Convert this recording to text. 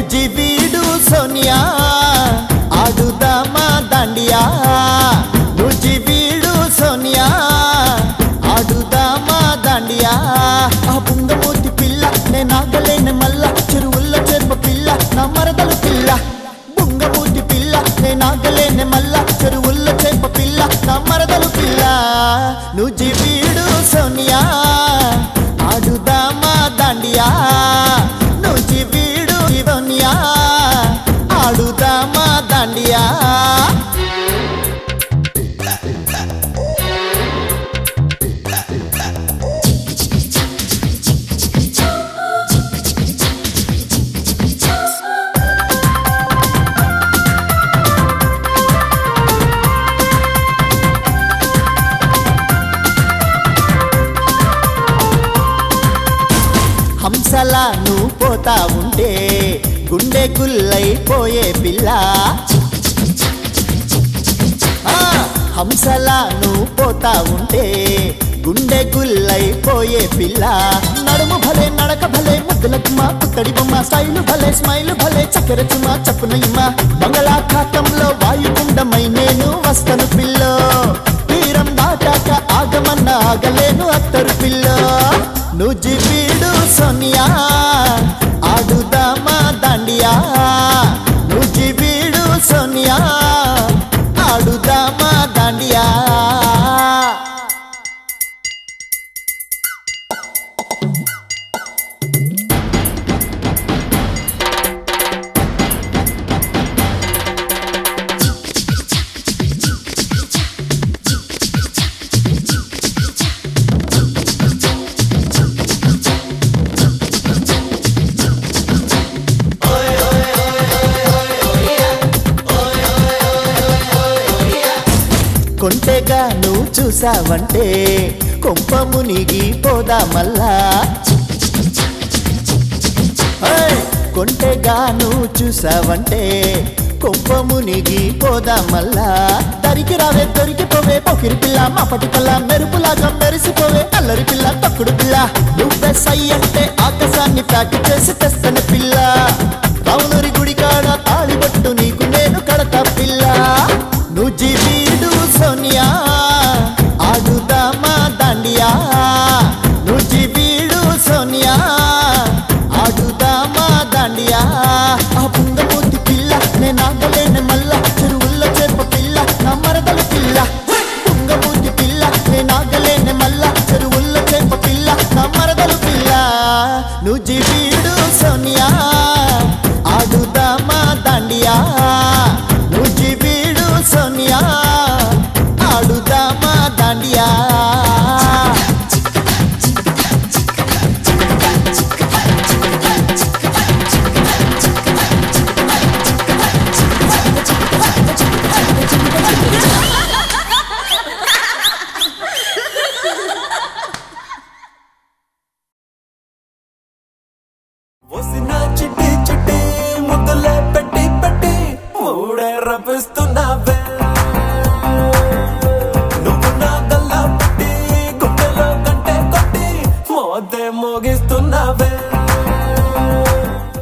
నుజివీడు సోనియా ఆడుదామా దాండియా నుజివీడు సోనియా ఆడుదామా దాండియా ఆ బుంగమూతి పిల్ల నేను ఆగలేని మల్ల చెరువుల్లో చేప పిల్ల నా మరదలు పిల్ల బుంగమూతి పిల్ల నేను ఆగలేని మల్ల చెరువుల్లో చేప పిల్ల నా మరదలు పిల్ల నుజివీడు సోనియా ఆడుదామా దాండియా నుజివీడు ఇవనియా ఆడుదామా దాండియా హంసలా నువ్వు పోతా ఉంటే గుండె గుల్లైపోయే పిల్ల ఆ, హంసలా నువ్వు పోతా ఉంటే గుండె గుల్లైపోయే పిల్ల నడుము భలే నడక భలే ముద్దులకు మా పుత్తడి బొమ్మ స్టైలు భలే స్మైలు భలే చక్కెర చుమా చప్పునయ్యమా బంగాళాఖాతంలో వాయుగుండమై నేను వస్తను పిల్ల తీరం దాటాక ఆగమన్న ఆగలేను అత్తరు పిల్ల నుజివీడు సోనియా ఆడుదామా దాండియా నుజివీడు సోనియా ఆడుదామా దాండియా కొంటెగా నువ్వు చూసావంటే కొంప మునిగి పోదా మల్లా ఏయ్! కొంటెగా నువ్వు చూసావంటే కొంప మునిగి పోదా మల్లా దరికి రావే దొరికిపోవే పొకిరి పిల్ల మాపటి పిల్ల మెరుపులాగా మెరిసిపోవే అల్లరి పిల్ల తక్కుడు పిల్ల నువ్వే సై అంటే ఆకాశాన్ని ప్యాక్ చేసి తెస్తని పిల్ల రావునరి గుడి కాడ తాళిబట్టు నీకు నేను కడతా పిల్ల నుజివీడు సోనియా ఆడుదామా దాండియా నుజివీడు సోనియా ఆడుదామా దాండియా ఆ బుంగమూతి పిల్ల నేను ఆగలేని మల్ల చెరువుల్లో చేప పిల్ల నా మరదలు పిల్ల బుంగమూతి పిల్ల నేను ఆగలేని మల్ల చెరువుల్లో చేప పిల్ల నా మరదలు పిల్ల నుజివీడు సోనియా ఆడుదామా దాండియా నుజివీడు సోనియా ఆడుదామా దాండియా వసిన చిట్టి చిట్టి ముద్దులే పెట్టి పెట్టి మూడే రప్పిస్తున్నా